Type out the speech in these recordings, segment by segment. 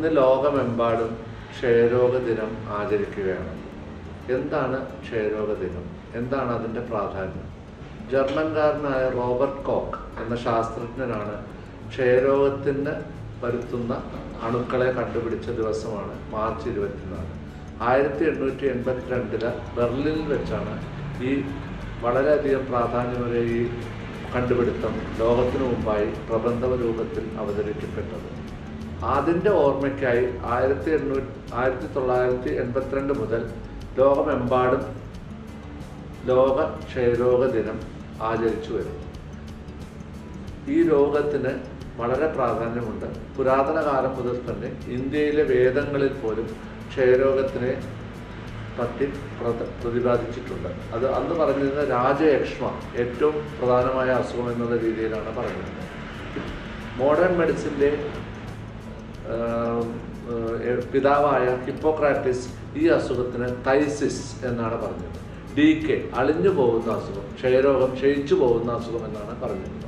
ഇന്ന് ലോകമെമ്പാടും ക്ഷയരോഗ ദിനം ആചരിക്കുകയാണ് എന്താണ് ക്ഷയരോഗ ദിനം എന്താണ് അതിൻ്റെ പ്രാധാന്യം ജർമ്മൻകാരനായ റോബർട്ട് കോക്ക് എന്ന ശാസ്ത്രജ്ഞനാണ് ക്ഷയരോഗത്തിന് വരുത്തുന്ന അണുക്കളെ കണ്ടുപിടിച്ച ദിവസമാണ് മാർച്ച് ഇരുപത്തിനാല് ആയിരത്തി എണ്ണൂറ്റി എൺപത്തിരണ്ടില് ബെർലിനിൽ വെച്ചാണ് ഈ വളരെയധികം പ്രാധാന്യമേറിയ ഈ കണ്ടുപിടുത്തം ലോകത്തിനു മുമ്പായി പ്രബന്ധ രൂപത്തിൽ അവതരിക്കപ്പെട്ടത് അതിൻ്റെ ഓർമ്മയ്ക്കായി ആയിരത്തി എണ്ണൂറ്റി ആയിരത്തി തൊള്ളായിരത്തി എൺപത്തിരണ്ട് മുതൽ ലോകമെമ്പാടും ലോക ക്ഷയരോഗ ദിനം ആചരിച്ചു വരുന്നു ഈ രോഗത്തിന് വളരെ പ്രാധാന്യമുണ്ട് പുരാതന കാലം മുതൽ തന്നെ ഇന്ത്യയിലെ വേദങ്ങളിൽ പോലും ക്ഷയരോഗത്തിനെ പറ്റി പ്രത- പ്രതിപാദിച്ചിട്ടുണ്ട് അത് അന്ന് പറഞ്ഞിരുന്ന രാജയക്ഷ്മ ഏറ്റവും പ്രധാനമായ അസുഖം എന്നുള്ള രീതിയിലാണ് പറഞ്ഞിരുന്നത് മോഡേൺ മെഡിസിൻ്റെ പിതാവായ ഹിപ്പോക്രാറ്റിസ് ഈ അസുഖത്തിന് തൈസിസ് എന്നാണ് പറഞ്ഞത് ഡി കെ അളിഞ്ഞു പോകുന്ന അസുഖം ക്ഷയരോഗം ക്ഷയിച്ചു പോകുന്ന അസുഖം എന്നാണ് പറഞ്ഞിരുന്നത്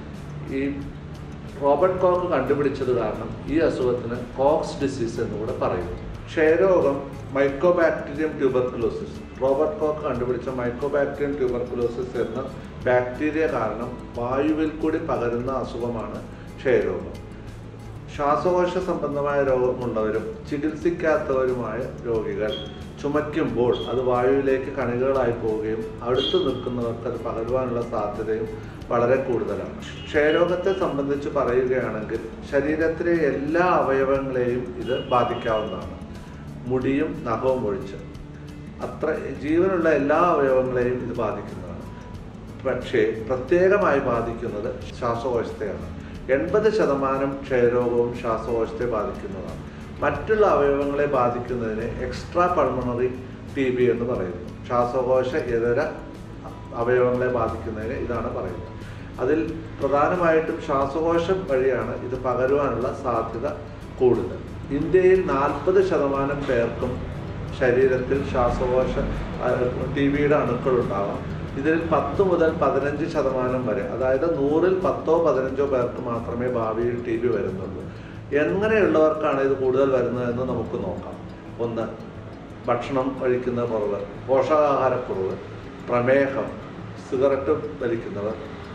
ഈ റോബർട്ട് കോക്ക് കണ്ടുപിടിച്ചത് കാരണം ഈ അസുഖത്തിന് കോക്സ് ഡിസീസ് എന്നുകൂടെ പറയുന്നു ക്ഷയരോഗം മൈക്കോബാക്ടീരിയം ട്യൂബർക്കുലോസിസ് റോബർട്ട് കോക്ക് കണ്ടുപിടിച്ച മൈക്കോബാക്ടീരിയം ട്യൂബർക്കുലോസിസ് എന്ന ബാക്ടീരിയ കാരണം വായുവിൽ കൂടി പകരുന്ന അസുഖമാണ് ക്ഷയരോഗം ശ്വാസകോശ സംബന്ധമായ രോഗമുള്ളവരും ചികിത്സിക്കാത്തവരുമായ രോഗികൾ ചുമയ്ക്കുമ്പോൾ അത് വായുവിലേക്ക് കണികകളായി പോവുകയും അടുത്ത് നിൽക്കുന്നവർക്ക് അത് പകരുവാനുള്ള സാധ്യതയും വളരെ കൂടുതലാണ് ക്ഷയരോഗത്തെ സംബന്ധിച്ച് പറയുകയാണെങ്കിൽ ശരീരത്തിലെ എല്ലാ അവയവങ്ങളെയും ഇത് ബാധിക്കാവുന്നതാണ് മുടിയും നഖവും ഒഴിച്ച് അത്ര ജീവനുള്ള എല്ലാ അവയവങ്ങളെയും ഇത് ബാധിക്കുന്നതാണ് പക്ഷേ പ്രത്യേകമായി ബാധിക്കുന്നത് ശ്വാസകോശത്തെയാണ് എൺപത് ശതമാനം ക്ഷയരോഗവും ശ്വാസകോശത്തെ ബാധിക്കുന്നതാണ് മറ്റുള്ള അവയവങ്ങളെ ബാധിക്കുന്നതിന് എക്സ്ട്രാ പൾമണറി ടി ബി എന്ന് പറയുന്നു ശ്വാസകോശ ഇതര അവയവങ്ങളെ ബാധിക്കുന്നതിന് ഇതാണ് പറയുന്നത് അതിൽ പ്രധാനമായിട്ടും ശ്വാസകോശം വഴിയാണ് ഇത് പകരുവാനുള്ള സാധ്യത കൂടുതൽ ഇന്ത്യയിൽ നാൽപ്പത് ശതമാനം പേർക്കും ശരീരത്തിൽ ശ്വാസകോശ ടി ബിയുടെ അണുക്കളുണ്ടാവാം ഇതിൽ പത്ത് മുതൽ പതിനഞ്ച് ശതമാനം വരെ അതായത് നൂറിൽ പത്തോ പതിനഞ്ചോ പേർക്ക് മാത്രമേ ഭാവിയിൽ ടി ബി വരുന്നുള്ളൂ എങ്ങനെയുള്ളവർക്കാണ് ഇത് കൂടുതൽ വരുന്നതെന്ന് നമുക്ക് നോക്കാം ഒന്ന് ഭക്ഷണം കഴിക്കുന്ന കുറവ് പോഷകാഹാരക്കുറവ് പ്രമേഹം സിഗരറ്റ് വലിക്കുന്നവർ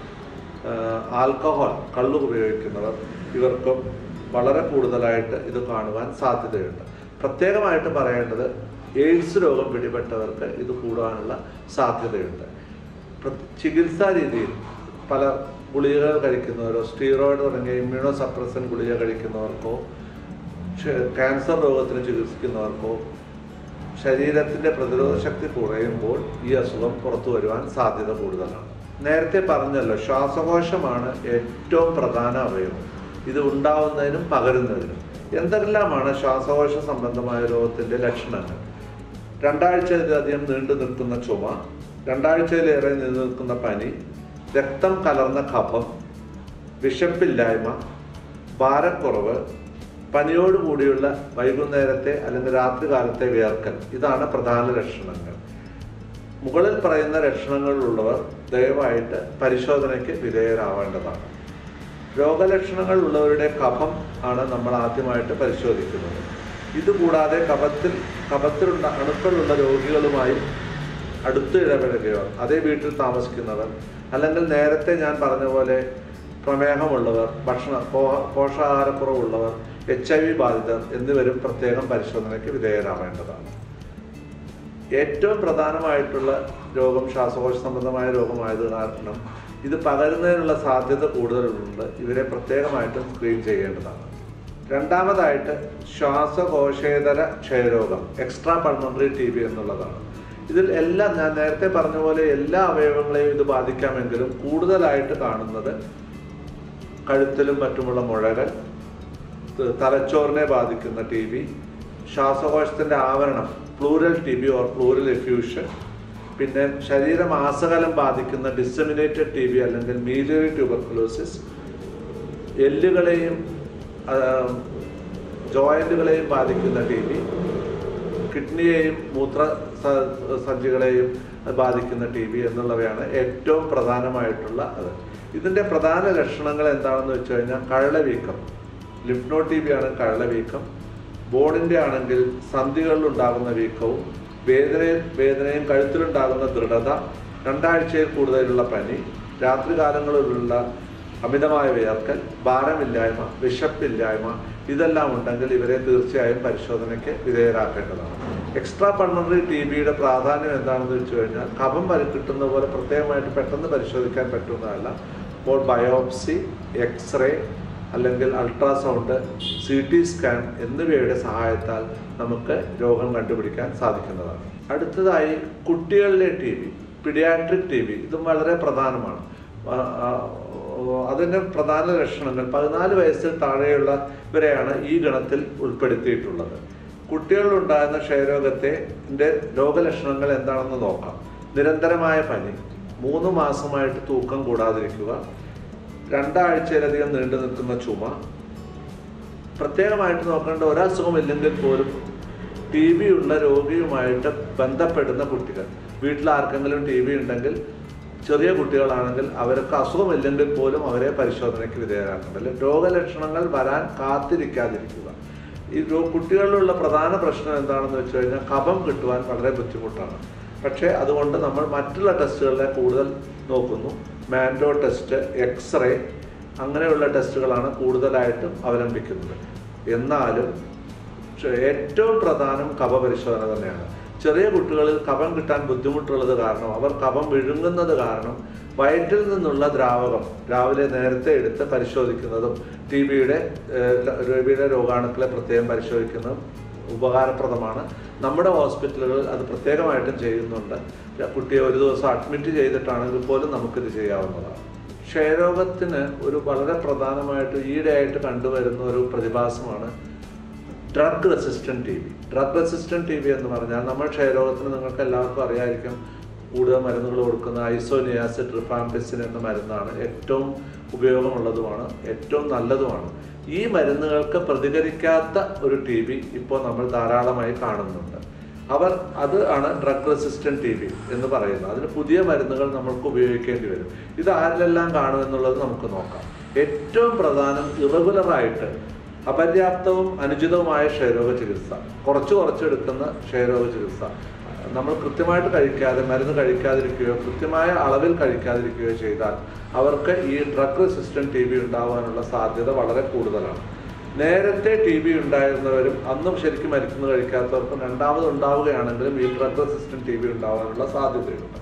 ആഹ് ആൽക്കഹോൾ കള്ളു ഉപയോഗിക്കുന്നവർ ഇവർക്കും വളരെ കൂടുതലായിട്ട് ഇത് കാണുവാൻ സാധ്യതയുണ്ട് പ്രത്യേകമായിട്ട് പറയേണ്ടത് എയ്ഡ്സ് രോഗം പിടിപെട്ടവർക്ക് ഇത് കൂടാനുള്ള സാധ്യതയുണ്ട് പ്ര- ചികിത്സാ രീതിയിൽ പല ഗുളികകൾ കഴിക്കുന്നവരോ സ്റ്റീറോയിഡ് തുടങ്ങിയ ഇമ്മ്യൂണോ സപ്രസൻ ഗുളിക കഴിക്കുന്നവർക്കോ ക്ഷ- ക്യാൻസർ രോഗത്തിന് ചികിത്സിക്കുന്നവർക്കോ ശരീരത്തിൻ്റെ പ്രതിരോധ ശക്തി കുറയുമ്പോൾ ഈ അസുഖം പുറത്തു വരുവാൻ സാധ്യത കൂടുതലാണ് നേരത്തെ പറഞ്ഞല്ലോ ശ്വാസകോശമാണ് ഏറ്റവും പ്രധാന അവയവം ഇത് ഉണ്ടാവുന്നതിനും പകരുന്നതിനും എന്തെല്ലാമാണ് ശ്വാസകോശ സംബന്ധമായ രോഗത്തിൻ്റെ ലക്ഷണങ്ങൾ രണ്ടാഴ്ചയിലധികം നീണ്ടു നിൽക്കുന്ന ചുമ രണ്ടാഴ്ചയിലേറെ നിലനിൽക്കുന്ന പനി രക്തം കലർന്ന കഫം വിശപ്പില്ലായ്മ ഭാരക്കുറവ് പനിയോടുകൂടിയുള്ള വൈകുന്നേരത്തെ അല്ലെങ്കിൽ രാത്രികാലത്തെ വിയർക്കൽ ഇതാണ് പ്രധാന ലക്ഷണങ്ങൾ മുകളിൽ പറയുന്ന ലക്ഷണങ്ങളുള്ളവർ ദയവായിട്ട് പരിശോധനയ്ക്ക് വിധേയരാവേണ്ടതാണ് രോഗലക്ഷണങ്ങൾ ഉള്ളവരുടെ കഫം ആണ് നമ്മൾ ആദ്യമായിട്ട് പരിശോധിക്കുന്നത് ഇതുകൂടാതെ കഫത്തിൽ കഫത്തിലുള്ള അണുക്കളുള്ള രോഗികളുമായി അടുത്ത് ഇടപെടുകയോ അതേ വീട്ടിൽ താമസിക്കുന്നവർ അല്ലെങ്കിൽ നേരത്തെ ഞാൻ പറഞ്ഞ പോലെ പ്രമേഹമുള്ളവർ ഭക്ഷണ പോ- പോഷകാഹാരക്കുറവുള്ളവർ എച്ച് ഐ വി ബാധിതർ എന്നിവരും പ്രത്യേകം പരിശോധനയ്ക്ക് വിധേയരാവേണ്ടതാണ് ഏറ്റവും പ്രധാനമായിട്ടുള്ള രോഗം ശ്വാസകോശ സംബന്ധമായ രോഗമായത് കാരണം ഇത് പകരുന്നതിനുള്ള സാധ്യത കൂടുതലുണ്ട് ഇവരെ പ്രത്യേകമായിട്ടും സ്ക്രീൻ ചെയ്യേണ്ടതാണ് രണ്ടാമതായിട്ട് ശ്വാസകോശേതര ക്ഷയരോഗം എക്സ്ട്രാ പൾമണറി ടി ബി എന്നുള്ളതാണ് ഇതിൽ എല്ലാം ഞാൻ നേരത്തെ പറഞ്ഞ പോലെ എല്ലാ അവയവങ്ങളെയും ഇത് ബാധിക്കാമെങ്കിലും കൂടുതലായിട്ട് കാണുന്നത് കഴുത്തിലും മറ്റുമുള്ള മുഴകൾ ത- തലച്ചോറിനെ ബാധിക്കുന്ന ടി ബി ശ്വാസകോശത്തിൻ്റെ ആവരണം pleural T B or pleural effusion പിന്നെ ശരീരമാസകലം ബാധിക്കുന്ന ഡിസമിനേറ്റഡ് ടി ബി അല്ലെങ്കിൽ മീലിയറി ട്യൂബർക്കുലോസിസ് എല്ലുകളെയും ജോയിന്റുകളെയും ബാധിക്കുന്ന ടി ബി കിഡ്നിയെയും മൂത്ര സ- സഞ്ചികളെയും ബാധിക്കുന്ന ടി ബി എന്നുള്ളവയാണ് ഏറ്റവും പ്രധാനമായിട്ടുള്ള അത് ഇതിൻ്റെ പ്രധാന ലക്ഷണങ്ങൾ എന്താണെന്ന് വെച്ച് കഴിഞ്ഞാൽ കഴലവീക്കം ലിംഫ്നോ ടി ബി ആണ് കഴലവീക്കം ബോണിൻ്റെ ആണെങ്കിൽ സന്ധികളിൽ ഉണ്ടാകുന്ന വീക്കവും വേദനയും വേദനയും കഴുത്തിലുണ്ടാകുന്ന ദൃഢത രണ്ടാഴ്ചയിൽ കൂടുതലുള്ള പനി രാത്രികാലങ്ങളിലുള്ള അമിതമായ വിയർക്കൽ ഭാരമില്ലായ്മ വിശപ്പില്ലായ്മ ഇതെല്ലാം ഉണ്ടെങ്കിൽ ഇവരെ തീർച്ചയായും പരിശോധനയ്ക്ക് വിധേയരാക്കേണ്ടതാണ് എക്സ്ട്രാ പൾമണറി ടി ബിയുടെ പ്രാധാന്യം എന്താണെന്ന് വെച്ച് കഴിഞ്ഞാൽ കഫം വരി കിട്ടുന്ന പോലെ പ്രത്യേകമായിട്ട് പെട്ടെന്ന് പരിശോധിക്കാൻ പറ്റുന്നതല്ല അപ്പോൾ ബയോപ്സി എക്സ്റേ അല്ലെങ്കിൽ അൾട്രാസൗണ്ട് സി ടി സ്കാൻ എന്നിവയുടെ സഹായത്താൽ നമുക്ക് രോഗം കണ്ടുപിടിക്കാൻ സാധിക്കുന്നതാണ് അടുത്തതായി കുട്ടികളിലെ T B paediatric T B ഇതും വളരെ പ്രധാനമാണ് ആ, ആ, അതിൻ്റെ പ്രധാന ലക്ഷണങ്ങൾ പതിനാല് വയസ്സിൽ താഴെയുള്ള ഇവരെയാണ് ഈ ഗണത്തിൽ ഉൾപ്പെടുത്തിയിട്ടുള്ളത് കുട്ടികളിലുണ്ടാകുന്ന ക്ഷയരോഗത്തെ ന്റെ രോഗലക്ഷണങ്ങൾ എന്താണെന്ന് നോക്കാം നിരന്തരമായ പനി മൂന്ന് മാസമായിട്ട് തൂക്കം കൂടാതിരിക്കുക രണ്ടാഴ്ചയിലധികം നീണ്ടു നിൽക്കുന്ന ചുമ പ്രത്യേകമായിട്ട് നോക്കേണ്ട ഒരസുഖമില്ലെങ്കിൽ പോലും ടി ബി ഉള്ള രോഗിയുമായിട്ട് ബന്ധപ്പെടുന്ന കുട്ടികൾ വീട്ടിൽ ആർക്കെങ്കിലും ടി ബി ഉണ്ടെങ്കിൽ ചെറിയ കുട്ടികളാണെങ്കിൽ അവർക്ക് അസുഖമില്ലെങ്കിൽ പോലും അവരെ പരിശോധനയ്ക്ക് വിധേയരാക്കേണ്ടത് രോഗലക്ഷണങ്ങൾ വരാൻ കാത്തിരിക്കാതിരിക്കുക ഈ രോ- കുട്ടികളിലുള്ള പ്രധാന പ്രശ്നം എന്താണെന്ന് വെച്ച് കഴിഞ്ഞാൽ കഫം കിട്ടുവാൻ വളരെ ബുദ്ധിമുട്ടാണ് പക്ഷേ അതുകൊണ്ട് നമ്മൾ മറ്റുള്ള ടെസ്റ്റുകളെ കൂടുതൽ നോക്കുന്നു മാൻഡോ ടെസ്റ്റ് എക്സ്റേ അങ്ങനെയുള്ള ടെസ്റ്റുകളാണ് കൂടുതലായിട്ടും അവലംബിക്കുന്നത് എന്നാലും പക്ഷേ ഏറ്റവും പ്രധാനം കഫ പരിശോധന തന്നെയാണ് ചെറിയ കുട്ടികളിൽ കഫം കിട്ടാൻ ബുദ്ധിമുട്ടുള്ളത് കാരണം അവർ കഫം വിഴുങ്ങുന്നത് കാരണം വയറ്റിൽ നിന്നുള്ള ദ്രാവകം രാവിലെ നേരത്തെ എടുത്ത് പരിശോധിക്കുന്നതും ടി ബിയുടെ ടി ബിയുടെ രോഗാണുക്കളെ പ്രത്യേകം പരിശോധിക്കുന്നതും ഉപകാരപ്രദമാണ് നമ്മുടെ ഹോസ്പിറ്റലുകളിൽ അത് പ്രത്യേകമായിട്ടും ചെയ്യുന്നുണ്ട് കുട്ടിയെ ഒരു ദിവസം അഡ്മിറ്റ് ചെയ്തിട്ടാണെങ്കിൽ പോലും നമുക്കിത് ചെയ്യാവുന്നതാണ് ക്ഷയരോഗത്തിന് ഒരു വളരെ പ്രധാനമായിട്ട് ഈയിടെയായിട്ട് കണ്ടുവരുന്ന ഒരു പ്രതിഭാസമാണ് drug resistant T B drug resistant T B എന്ന് പറഞ്ഞാൽ നമ്മൾ ക്ഷയരോഗത്തിന് നിങ്ങൾക്ക് എല്ലാവർക്കും അറിയായിരിക്കും കൂടുതൽ മരുന്നുകൾ കൊടുക്കുന്ന ഐസോനിയാസിഡ് റിഫാംപിസിൻ എന്ന മരുന്നാണ് ഏറ്റവും ഉപയോഗമുള്ളതുമാണ് ഏറ്റവും നല്ലതുമാണ് ഈ മരുന്നുകൾക്ക് പ്രതികരിക്കാത്ത ഒരു ടി ബി ഇപ്പോൾ നമ്മൾ ധാരാളമായി കാണുന്നുണ്ട് അവർ അത് ആണ് ഡ്രഗ് റെസിസ്റ്റന്റ് ടി ബി എന്ന് പറയുന്നത് അതിന് പുതിയ മരുന്നുകൾ നമ്മൾക്ക് ഉപയോഗിക്കേണ്ടി വരും ഇത് ആരിലെല്ലാം കാണും എന്നുള്ളത് നമുക്ക് നോക്കാം ഏറ്റവും പ്രധാനം ഇറഗുലറായിട്ട് അപര്യാപ്തവും അനുചിതവുമായ ക്ഷയരോഗ ചികിത്സ കുറച്ച് കുറച്ച് എടുക്കുന്ന ക്ഷയരോഗ ചികിത്സ നമ്മൾ കൃത്യമായിട്ട് കഴിക്കാതെ മരുന്ന് കഴിക്കാതിരിക്കുകയോ കൃത്യമായ അളവിൽ കഴിക്കാതിരിക്കുകയോ ചെയ്താൽ അവർക്ക് ഈ ഡ്രഗ് റെസിസ്റ്റന്റ് ടി ബി ഉണ്ടാവാനുള്ള സാധ്യത വളരെ കൂടുതലാണ് നേരത്തെ ടി ബി ഉണ്ടായിരുന്നവരും അന്നും ശരിക്കും മരുന്ന് കഴിക്കാത്തവർക്കും രണ്ടാമത് ഉണ്ടാവുകയാണെങ്കിലും ഈ ഡ്രഗ് റെസിസ്റ്റന്റ് ടി ബി ഉണ്ടാവാനുള്ള സാധ്യതയുണ്ട്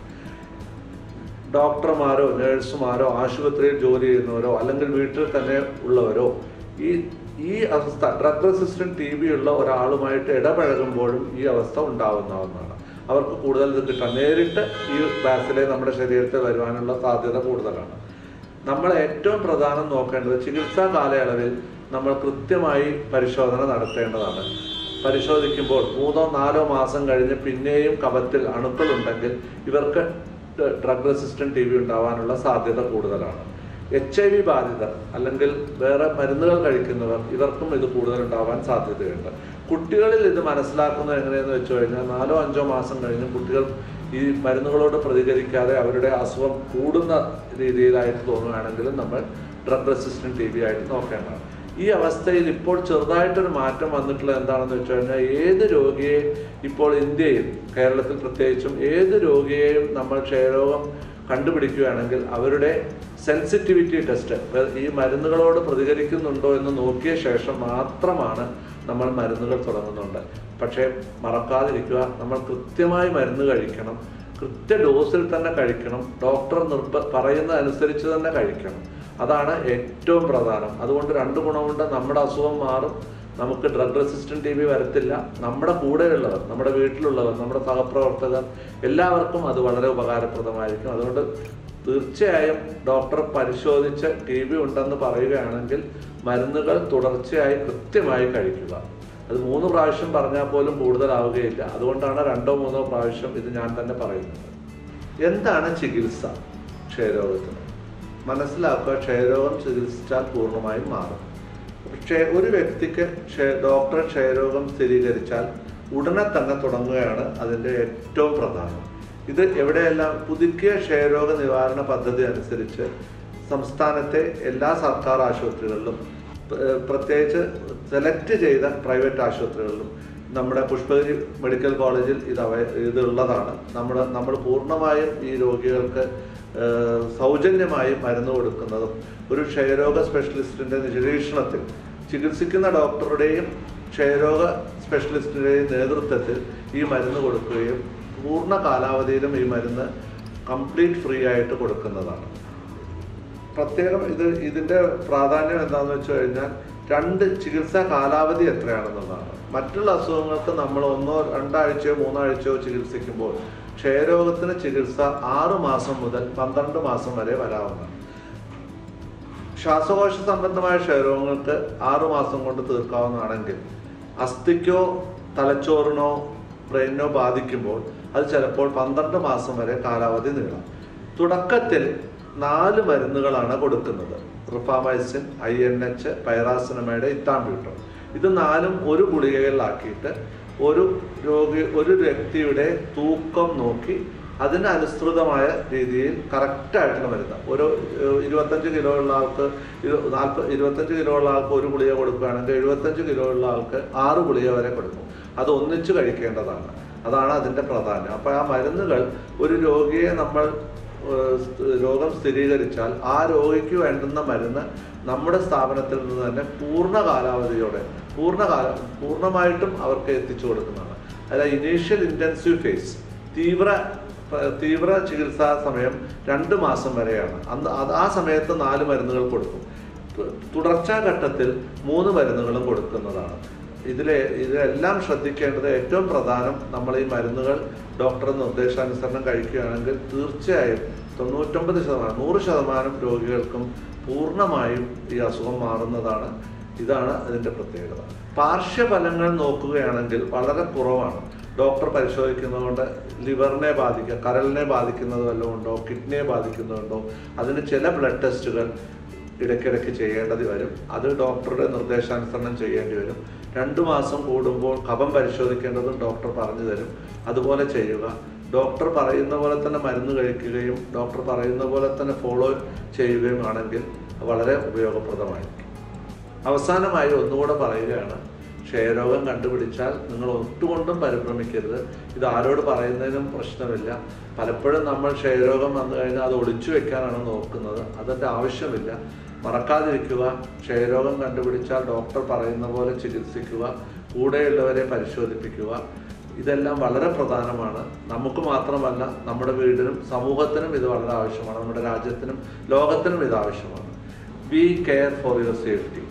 ഡോക്ടർമാരോ നഴ്സുമാരോ ആശുപത്രിയിൽ ജോലി ചെയ്യുന്നവരോ അല്ലെങ്കിൽ വീട്ടിൽ തന്നെ ഉള്ളവരോ ഈ ഈ അവസ്ഥ ഡ്രഗ് റെസിസ്റ്റന്റ് ടി ബി ഉള്ള ഒരാളുമായിട്ട് ഇടപഴകുമ്പോഴും ഈ അവസ്ഥ ഉണ്ടാവുന്നതാണ് അവർക്ക് കൂടുതൽ ഇത് കിട്ടാം നേരിട്ട് ഈ ബാസിലെ നമ്മുടെ ശരീരത്തിൽ വരുവാനുള്ള സാധ്യത കൂടുതലാണ് നമ്മൾ ഏറ്റവും പ്രധാനം നോക്കേണ്ടത് ചികിത്സാ കാലയളവിൽ നമ്മൾ കൃത്യമായി പരിശോധന നടത്തേണ്ടതാണ് പരിശോധിക്കുമ്പോൾ മൂന്നോ നാലോ മാസം കഴിഞ്ഞ് പിന്നെയും കഫത്തിൽ അണുക്കൾ ഉണ്ടെങ്കിൽ ഇവർക്ക് ഡ്രഗ് റെസിസ്റ്റന്റ് ടി ബി ഉണ്ടാവാനുള്ള സാധ്യത കൂടുതലാണ് എച്ച് ഐ വി ബാധിതർ അല്ലെങ്കിൽ വേറെ മരുന്നുകൾ കഴിക്കുന്നവർ ഇവർക്കും ഇത് കൂടുതൽ ഉണ്ടാവാൻ സാധ്യതയുണ്ട് കുട്ടികളിൽ ഇത് മനസ്സിലാക്കുന്നത് എങ്ങനെയെന്ന് വെച്ച് കഴിഞ്ഞാൽ നാലോ അഞ്ചോ മാസം കഴിഞ്ഞ് കുട്ടികൾ ഈ മരുന്നുകളോട് പ്രതികരിക്കാതെ അവരുടെ അസുഖം കൂടുന്ന രീതിയിലായിട്ട് തോന്നുകയാണെങ്കിലും നമ്മൾ ഡ്രഗ് റെസിസ്റ്റന്റ് ടി ബി ആയിട്ട് നോക്കേണ്ടതാണ് ഈ അവസ്ഥയിൽ ഇപ്പോൾ ചെറുതായിട്ടൊരു മാറ്റം വന്നിട്ടുള്ളത് എന്താണെന്ന് വെച്ച് കഴിഞ്ഞാൽ ഏത് രോഗിയെ ഇപ്പോൾ ഇന്ത്യയിൽ കേരളത്തിൽ പ്രത്യേകിച്ചും ഏത് രോഗിയെയും നമ്മൾ ക്ഷയരോഗം കണ്ടുപിടിക്കുകയാണെങ്കിൽ അവരുടെ സെൻസിറ്റിവിറ്റി ടെസ്റ്റ് ഈ മരുന്നുകളോട് പ്രതികരിക്കുന്നുണ്ടോ എന്ന് നോക്കിയ ശേഷം മാത്രമാണ് നമ്മൾ മരുന്നുകൾ തുടങ്ങുന്നുണ്ട് പക്ഷേ മറക്കാതിരിക്കുക നമ്മൾ കൃത്യമായി മരുന്ന് കഴിക്കണം കൃത്യ ഡോസിൽ തന്നെ കഴിക്കണം ഡോക്ടർ നിർബ പറയുന്ന അനുസരിച്ച് തന്നെ കഴിക്കണം അതാണ് ഏറ്റവും പ്രധാനം അതുകൊണ്ട് രണ്ട് ഗുണമുണ്ട് നമ്മുടെ അസുഖം മാറും നമുക്ക് ഡ്രഗ് റെസിസ്റ്റന്റ് ടി ബി വരത്തില്ല നമ്മുടെ കൂടെയുള്ളവർ നമ്മുടെ വീട്ടിലുള്ളവർ നമ്മുടെ സഹപ്രവർത്തകർ എല്ലാവർക്കും അത് വളരെ ഉപകാരപ്രദമായിരിക്കും അതുകൊണ്ട് തീർച്ചയായും ഡോക്ടർ പരിശോധിച്ച് ടി ബി ഉണ്ടെന്ന് പറയുകയാണെങ്കിൽ മരുന്നുകൾ തുടർച്ചയായി കൃത്യമായി കഴിക്കുക അത് മൂന്ന് പ്രാവശ്യം പറഞ്ഞാൽ പോലും കൂടുതലാവുകയില്ല അതുകൊണ്ടാണ് രണ്ടോ മൂന്നോ പ്രാവശ്യം ഇത് ഞാൻ തന്നെ പറയുന്നത് എന്താണ് ചികിത്സ ക്ഷയരോഗത്തിന് മനസ്സിലാക്കുക ക്ഷയരോഗം ചികിത്സിച്ചാൽ പൂർണ്ണമായും മാറും പക്ഷേ ഒരു വ്യക്തിക്ക് ക്ഷയ- ഡോക്ടർ ക്ഷയരോഗം സ്ഥിരീകരിച്ചാൽ ഉടനെ തന്നെ തുടങ്ങുകയാണ് അതിൻ്റെ ഏറ്റവും പ്രധാനം ഇത് എവിടെയെല്ലാം പുതുക്കിയ ക്ഷയരോഗ നിവാരണ പദ്ധതി അനുസരിച്ച് സംസ്ഥാനത്തെ എല്ലാ സർക്കാർ ആശുപത്രികളിലും ഏഹ് പ്രത്യേകിച്ച് സെലക്ട് ചെയ്ത പ്രൈവറ്റ് ആശുപത്രികളിലും നമ്മുടെ പുഷ്പഗിരി മെഡിക്കൽ കോളേജിൽ ഇത് അവ ഇത് ഉള്ളതാണ് നമ്മൾ നമ്മൾ പൂർണ്ണമായും ഈ രോഗികൾക്ക് ഏഹ് സൗജന്യമായി മരുന്ന് കൊടുക്കുന്നതും ഒരു ക്ഷയരോഗ സ്പെഷ്യലിസ്റ്റിന്റെ നിരീക്ഷണത്തിൽ ചികിത്സിക്കുന്ന ഡോക്ടറുടെയും ക്ഷയരോഗ സ്പെഷ്യലിസ്റ്റിന്റെയും നേതൃത്വത്തിൽ ഈ മരുന്ന് കൊടുക്കുകയും പൂർണ്ണ കാലാവധിയിലും ഈ മരുന്ന് കംപ്ലീറ്റ് ഫ്രീ ആയിട്ട് കൊടുക്കുന്നതാണ് പ്രത്യേകം ഇത് ഇതിന്റെ പ്രാധാന്യം എന്താണെന്ന് വെച്ച് കഴിഞ്ഞാൽ രണ്ട് ചികിത്സാ കാലാവധി എത്രയാണെന്നുള്ളതാണ് മറ്റുള്ള അസുഖങ്ങൾക്ക് നമ്മൾ ഒന്നോ രണ്ടാഴ്ചയോ മൂന്നാഴ്ചയോ ചികിത്സിക്കുമ്പോൾ ക്ഷയരോഗത്തിന് ചികിത്സ ആറ് മാസം മുതൽ പന്ത്രണ്ട് മാസം വരെ വരാവുന്നതാണ് ശ്വാസകോശ സംബന്ധമായ ക്ഷയരോഗങ്ങൾക്ക് ആറു മാസം കൊണ്ട് തീർക്കാവുന്നതാണെങ്കിൽ അസ്ഥിക്കോ തലച്ചോറിനോ ബ്രെയിനോ ബാധിക്കുമ്പോൾ അത് ചിലപ്പോൾ പന്ത്രണ്ട് മാസം വരെ കാലാവധി നീളാം തുടക്കത്തിൽ നാല് മരുന്നുകളാണ് കൊടുക്കുന്നത് rifamycin I N H pyrazinamide ethambutol ഇത് നാലും ഒരു ഗുളികകളിലാക്കിയിട്ട് ഒരു രോഗി ഒരു വ്യക്തിയുടെ തൂക്കം നോക്കി അതിന് അനുസൃതമായ രീതിയിൽ കറക്റ്റായിട്ടുള്ള മരുന്ന് ഒരു ഏഹ്, ഇരുപത്തഞ്ച് കിലോ ഉള്ള ആൾക്ക് ഇരു- നാൽപ്പ ഇരുപത്തഞ്ച് കിലോ ഉള്ള ആൾക്ക് ഒരു ഗുളിക കൊടുക്കുകയാണെങ്കിൽ എഴുപത്തഞ്ച് കിലോ ഉള്ള ആൾക്ക് ആറ് ഗുളിക വരെ കൊടുക്കും അത് ഒന്നിച്ച് കഴിക്കേണ്ടതാണ് അതാണ് അതിൻ്റെ പ്രാധാന്യം അപ്പോൾ ആ മരുന്നുകൾ ഒരു രോഗിയെ നമ്മൾ ഏഹ്, സ്- രോഗം സ്ഥിരീകരിച്ചാൽ ആ രോഗിക്ക് വേണ്ടുന്ന മരുന്ന് നമ്മുടെ സ്ഥാപനത്തിൽ നിന്ന് തന്നെ പൂർണ്ണ കാലാവധിയോടെ പൂർണ്ണ കാല പൂർണ്ണമായിട്ടും അവർക്ക് എത്തിച്ചു കൊടുക്കുന്നതാണ് അതായത് ഇനീഷ്യൽ ഇൻറ്റൻസീവ് ഫേസ് തീവ്ര പ- തീവ്ര ചികിത്സാ സമയം രണ്ട് മാസം വരെയാണ് അന്ന് അത് ആ സമയത്ത് നാല് മരുന്നുകൾ കൊടുക്കും തു- തുടർച്ചാ ഘട്ടത്തിൽ മൂന്ന് മരുന്നുകളും കൊടുക്കുന്നതാണ് ഇതിലെ ഇതിലെല്ലാം ശ്രദ്ധിക്കേണ്ടത് ഏറ്റവും പ്രധാനം നമ്മൾ ഈ മരുന്നുകൾ ഡോക്ടറുടെ നിർദ്ദേശാനുസരണം കഴിക്കുകയാണെങ്കിൽ തീർച്ചയായും തൊണ്ണൂറ്റൊമ്പത് ശതമാനം നൂറ് ശതമാനം രോഗികൾക്കും പൂർണ്ണമായും ഈ അസുഖം മാറുന്നതാണ് ഇതാണ് അതിൻ്റെ പ്രത്യേകത പാർശ്വഫലങ്ങൾ നോക്കുകയാണെങ്കിൽ വളരെ കുറവാണ് ഡോക്ടർ പരിശോധിക്കുന്നതുകൊണ്ട് ലിവറിനെ ബാധിക്കുക കരളിനെ ബാധിക്കുന്നത് വല്ലതും ഉണ്ടോ കിഡ്നിയെ ബാധിക്കുന്നുണ്ടോ അതിന് ചില ബ്ലഡ് ടെസ്റ്റുകൾ ഇടയ്ക്കിടയ്ക്ക് ചെയ്യേണ്ടത് വരും അത് ഡോക്ടറുടെ നിർദ്ദേശാനുസരണം ചെയ്യേണ്ടി വരും രണ്ടു മാസം കൂടുമ്പോൾ കഫം പരിശോധിക്കേണ്ടതും ഡോക്ടർ പറഞ്ഞു തരും അതുപോലെ ചെയ്യുക ഡോക്ടർ പറയുന്ന പോലെ തന്നെ മരുന്ന് കഴിക്കുകയും ഡോക്ടർ പറയുന്ന പോലെ തന്നെ ഫോളോ ചെയ്യുകയും ആണെങ്കിൽ വളരെ ഉപയോഗപ്രദമായിരിക്കും അവസാനമായി ഒന്നുകൂടെ പറയുകയാണ് ക്ഷയരോഗം കണ്ടുപിടിച്ചാൽ നിങ്ങൾ ഒട്ടുകൊണ്ടും പരിഭ്രമിക്കരുത് ഇത് ആരോട് പറയുന്നതിനും പ്രശ്നമില്ല പലപ്പോഴും നമ്മൾ ക്ഷയരോഗം വന്നു കഴിഞ്ഞാൽ അത് ഒളിച്ചു വെക്കാനാണ് നോക്കുന്നത് അതിൻ്റെ ആവശ്യമില്ല മറക്കാതിരിക്കുക ക്ഷയരോഗം കണ്ടുപിടിച്ചാൽ ഡോക്ടർ പറയുന്ന പോലെ ചികിത്സിക്കുക കൂടെയുള്ളവരെ പരിശോധിപ്പിക്കുക ഇതെല്ലാം വളരെ പ്രധാനമാണ് നമുക്ക് മാത്രമല്ല നമ്മുടെ വീടിനും സമൂഹത്തിനും ഇത് വളരെ ആവശ്യമാണ് നമ്മുടെ രാജ്യത്തിനും ലോകത്തിനും ഇത് ആവശ്യമാണ് be care for your safety